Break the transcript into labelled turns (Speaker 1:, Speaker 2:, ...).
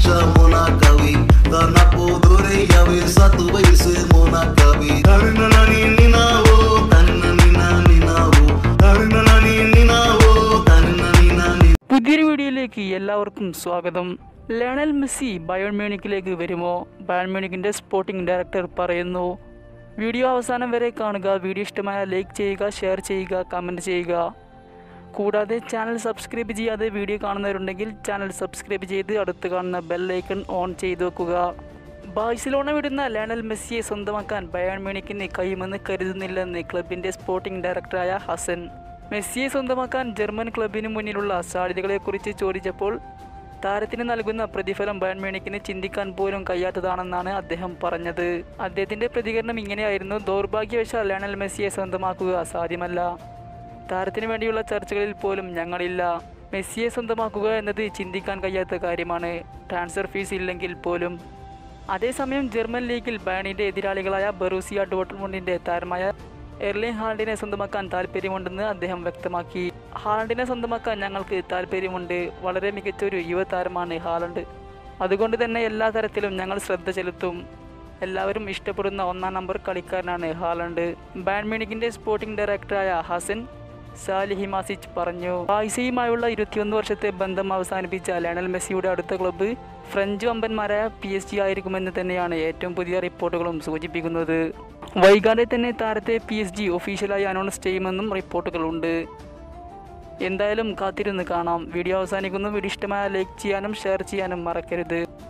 Speaker 1: Mona Kawi Tanapodore yawe satu baise Mona Kawi Tarinani ninavo Tarinanina ninavo Tarinani ninavo Tarinanina ninavo
Speaker 2: പുതിയൊരു വീഡിയോയിലേക്ക് എല്ലാവർക്കും സ്വാഗതം Lionel Messi Bayern മ്യൂണിക്കിലേക്ക് വരുമോ Bayern മ്യൂണിക്കിൻ്റെ സ്പോർട്ടിംഗ് ഡയറക്ടർ പറയുന്നു വീഡിയോ അവസാനം വരെ കാണുക വീഡിയോ ഇഷ്ടമായ ലൈക്ക് ചെയ്യുക ഷെയർ ചെയ്യുക കമൻറ്റ് ചെയ്യുക കൂടാതെ ചാനൽ സബ്സ്ക്രൈബ് ചെയ്യാതെ വീഡിയോ കാണുന്നവരുണ്ടെങ്കിൽ ചാനൽ സബ്സ്ക്രൈബ് ചെയ്ത് അടുത്ത് കാണുന്ന ബെല്ലൈക്കൺ ഓൺ ചെയ്ത് വെക്കുക ബാഴ്സലോണ വിടുന്ന ലയണൽ മെസ്സിയെ സ്വന്തമാക്കാൻ ബയോൺ മ്യൂണിക്കിന് കഴിയുമെന്ന് കരുതുന്നില്ലെന്ന് ക്ലബിൻ്റെ സ്പോർട്ടിംഗ് ഡയറക്ടറായ ഹസൻ മെസ്സിയെ സ്വന്തമാക്കാൻ ജർമ്മൻ ക്ലബിന് മുന്നിലുള്ള സാധ്യതകളെക്കുറിച്ച് ചോദിച്ചപ്പോൾ താരത്തിന് നൽകുന്ന പ്രതിഫലം ബയൺ മ്യൂണിക്കിന് ചിന്തിക്കാൻ പോലും കഴിയാത്തതാണെന്നാണ് അദ്ദേഹം പറഞ്ഞത് അദ്ദേഹത്തിന്റെ പ്രതികരണം ഇങ്ങനെയായിരുന്നു ദൗർഭാഗ്യവശാൽ ലയണൽ മെസ്സിയെ സ്വന്തമാക്കുക സാധ്യമല്ല താരത്തിന് വേണ്ടിയുള്ള ചർച്ചകളിൽ പോലും ഞങ്ങളില്ല മെസ്സിയെ സ്വന്തമാക്കുക എന്നത് ചിന്തിക്കാൻ കഴിയാത്ത കാര്യമാണ് ട്രാൻസ്ഫർ ഫീസ് ഇല്ലെങ്കിൽ പോലും അതേസമയം ജർമ്മൻ ലീഗിൽ ബയണിന്റെ എതിരാളികളായ ബറൂസിയ ഡോട്ട്മുണ്ടിന്റെ താരമായ എർലിൻ ഹാൾഡിനെ സ്വന്തമാക്കാൻ താല്പര്യമുണ്ടെന്ന് അദ്ദേഹം വ്യക്തമാക്കി ഹാളണ്ടിനെ സ്വന്തമാക്കാൻ ഞങ്ങൾക്ക് താല്പര്യമുണ്ട് വളരെ മികച്ചൊരു യുവതാരമാണ് ഹാലണ്ട് അതുകൊണ്ട് തന്നെ എല്ലാ തരത്തിലും ഞങ്ങൾ ശ്രദ്ധ ചെലുത്തും എല്ലാവരും ഇഷ്ടപ്പെടുന്ന ഒന്നാം നമ്പർ കളിക്കാരനാണ് ഹാലണ്ട് ബാഡ്മിണിക്കിന്റെ സ്പോർട്ടിംഗ് ഡയറക്ടറായ ഹസൻ സാലിഹിമാസിച്ച് പറഞ്ഞു ബായ്സയുമായുള്ള ഇരുപത്തിയൊന്ന് വർഷത്തെ ബന്ധം അവസാനിപ്പിച്ച ലയണൽ മെസ്സിയുടെ അടുത്ത ക്ലബ്ബ് ഫ്രഞ്ച് വമ്പന്മാരായ പി എസ് ജി ആയിരിക്കുമെന്ന് തന്നെയാണ് ഏറ്റവും പുതിയ റിപ്പോർട്ടുകളും സൂചിപ്പിക്കുന്നത് വൈകാതെ തന്നെ താരത്തെ പി എസ് ജി ഒഫീഷ്യലായി അനൗൺസ് ചെയ്യുമെന്നും റിപ്പോർട്ടുകളുണ്ട് എന്തായാലും കാത്തിരുന്ന് കാണാം വീഡിയോ അവസാനിക്കുന്നു വീഡിയോ ഇഷ്ടമായ ലൈക്ക് ചെയ്യാനും ഷെയർ ചെയ്യാനും മറക്കരുത്